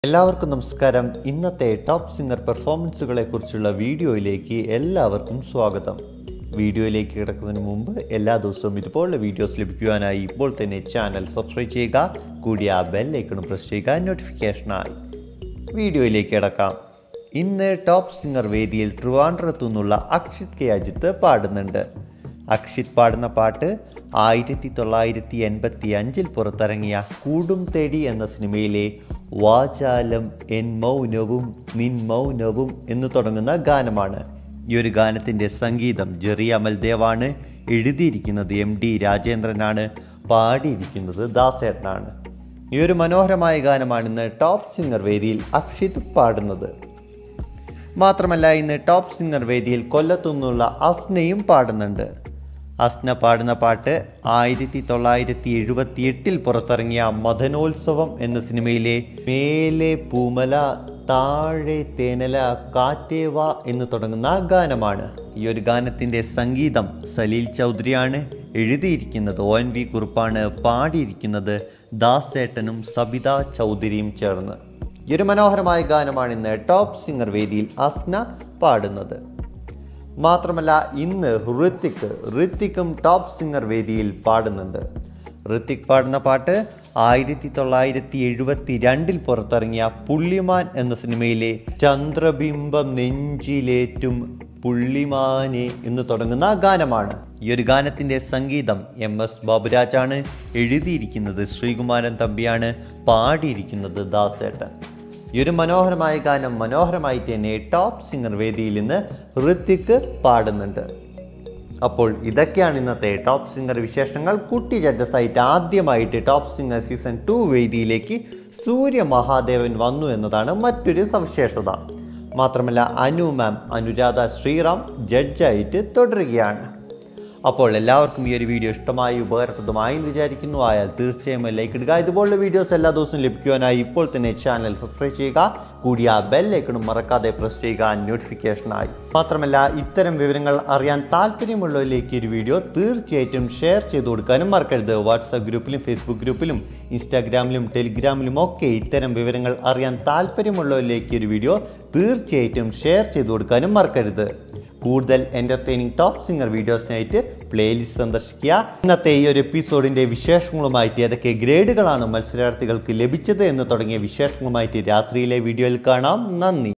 എല്ലാവർക്കും നമസ്കാരം ഇന്നത്തെ ടോപ്പ് സിംഗർ പെർഫോമൻസുകളെ കുറിച്ചുള്ള വീഡിയോയിലേക്ക് എല്ലാവർക്കും സ്വാഗതം വീഡിയോയിലേക്ക് കിടക്കുന്നതിന് മുമ്പ് എല്ലാ ദിവസവും ഇതുപോലുള്ള വീഡിയോസ് ലഭിക്കുവാനായി ഇപ്പോൾ തന്നെ ചാനൽ സബ്സ്ക്രൈബ് ചെയ്യുക കൂടിയ ബെൽ ഐക്കണും പ്രസ് ചെയ്യുക നോട്ടിഫിക്കേഷനായി വീഡിയോയിലേക്ക് കിടക്കാം ഇന്ന് ടോപ്പ് സിംഗർ വേദിയിൽ ട്രിവാൻഡ്രത്തു നിന്നുള്ള അക്ഷിത് കെ അജിത്ത് പാടുന്നുണ്ട് അക്ഷിത് പാടുന്ന പാട്ട് ആയിരത്തി തൊള്ളായിരത്തി എൺപത്തി അഞ്ചിൽ പുറത്തിറങ്ങിയ കൂടും തേടി എന്ന സിനിമയിലെ വാചാലം എൻ മൗനവും നിൻ മൗനവും എന്ന് തുടങ്ങുന്ന ഗാനമാണ് ഈ ഒരു ഗാനത്തിൻ്റെ സംഗീതം ജെറി അമൽദേവാണ് എഴുതിയിരിക്കുന്നത് എം ഡി രാജേന്ദ്രനാണ് പാടിയിരിക്കുന്നത് ദാസേട്ടനാണ് ഈ ഒരു മനോഹരമായ ഗാനമാണ് ഇന്ന് ടോപ്പ് സിംഗർ വേദിയിൽ അക്ഷിത് പാടുന്നത് മാത്രമല്ല ഇന്ന് ടോപ്പ് സിംഗർ വേദിയിൽ കൊല്ലത്തു നിന്നുള്ള അസ്നയും പാടുന്നുണ്ട് അസ്ന പാടുന്ന പാട്ട് ആയിരത്തി തൊള്ളായിരത്തി എഴുപത്തി എട്ടിൽ പുറത്തിറങ്ങിയ മദനോത്സവം എന്ന സിനിമയിലെ മേലെ പൂമല താഴെ തേനല കാറ്റേവ എന്ന് തുടങ്ങുന്ന ഗാനമാണ് ഈ ഒരു ഗാനത്തിൻ്റെ സംഗീതം സലീൽ ചൗധരിയാണ് എഴുതിയിരിക്കുന്നത് ഒ എൻ വി കുറുപ്പാണ് പാടിയിരിക്കുന്നത് ദാസേട്ടനും സബിത ചൗധരിയും ചേർന്ന് ഈ ഒരു മനോഹരമായ ഗാനമാണ് ഇന്ന് ടോപ്പ് സിംഗർ വേദിയിൽ അസ്ന പാടുന്നത് മാത്രമല്ല ഇന്ന് ഋത്തിക് ഋത്തിക്കും ടോപ്പ് സിംഗർ വേദിയിൽ പാടുന്നുണ്ട് ഋത്തിക് പാടുന്ന പാട്ട് ആയിരത്തി തൊള്ളായിരത്തി എഴുപത്തി രണ്ടിൽ പുറത്തിറങ്ങിയ പുള്ളിമാൻ എന്ന സിനിമയിലെ ചന്ദ്രബിംബം നെഞ്ചിലേറ്റും പുള്ളിമാനെ എന്ന് തുടങ്ങുന്ന ഗാനമാണ് ഈ ഒരു ഗാനത്തിൻ്റെ സംഗീതം എം എസ് ബാബുരാജാണ് എഴുതിയിരിക്കുന്നത് ശ്രീകുമാരൻ തമ്പിയാണ് പാടിയിരിക്കുന്നത് ദാസേട്ടൻ ഈ ഒരു മനോഹരമായ ഗാനം മനോഹരമായിട്ട് തന്നെ ടോപ്പ് സിംഗർ വേദിയിൽ നിന്ന് ഋത്തിക്ക് പാടുന്നുണ്ട് അപ്പോൾ ഇതൊക്കെയാണ് ഇന്നത്തെ ടോപ്പ് സിംഗർ വിശേഷങ്ങൾ കുട്ടി ജഡ്ജസ് ആയിട്ട് ആദ്യമായിട്ട് ടോപ്പ് സിംഗർ സീസൺ ടു വേദിയിലേക്ക് സൂര്യ മഹാദേവൻ വന്നു എന്നതാണ് മറ്റൊരു സവിശേഷത മാത്രമല്ല അനു മാം അനുരാധ ശ്രീറാം ജഡ്ജായിട്ട് തുടരുകയാണ് അപ്പോൾ എല്ലാവർക്കും ഈ ഒരു വീഡിയോ ഇഷ്ടമായി ഉപകാരപ്രദമായി എന്ന് വിചാരിക്കുന്നു ആയാൽ തീർച്ചയായും ലൈക്ക് ഇടുക ഇതുപോലുള്ള വീഡിയോസ് എല്ലാ ദിവസവും ലഭിക്കുവാനായി ഇപ്പോൾ തന്നെ ചാനൽ സബ്സ്ക്രൈബ് ചെയ്യുക കൂടിയ ബെൽ ഐക്കണും മറക്കാതെ പ്രസ് ചെയ്യുക നോട്ടിഫിക്കേഷനായി മാത്രമല്ല ഇത്തരം വിവരങ്ങൾ അറിയാൻ താല്പര്യമുള്ളവരിലേക്ക് ഒരു വീഡിയോ തീർച്ചയായിട്ടും ഷെയർ ചെയ്തു കൊടുക്കാനും മറക്കരുത് വാട്സാപ്പ് ഗ്രൂപ്പിലും ഫേസ്ബുക്ക് ഗ്രൂപ്പിലും ഇൻസ്റ്റാഗ്രാമിലും ടെലിഗ്രാമിലും ഒക്കെ ഇത്തരം വിവരങ്ങൾ അറിയാൻ താല്പര്യമുള്ളവരിലേക്ക് ഒരു വീഡിയോ തീർച്ചയായിട്ടും ഷെയർ ചെയ്തു കൊടുക്കാനും മറക്കരുത് കൂടുതൽ എൻ്റർടൈനിങ് ടോപ്പ് സിംഗർ വീഡിയോസിനായിട്ട് പ്ലേലിസ്റ്റ് സന്ദർശിക്കുക ഇന്നത്തെ ഈ ഒരു എപ്പിസോഡിൻ്റെ വിശേഷങ്ങളുമായിട്ട് ഏതൊക്കെ ഗ്രേഡുകളാണ് മത്സരാർത്ഥികൾക്ക് ലഭിച്ചത് എന്ന് തുടങ്ങിയ വിശേഷങ്ങളുമായിട്ട് രാത്രിയിലെ വീഡിയോയിൽ കാണാം നന്ദി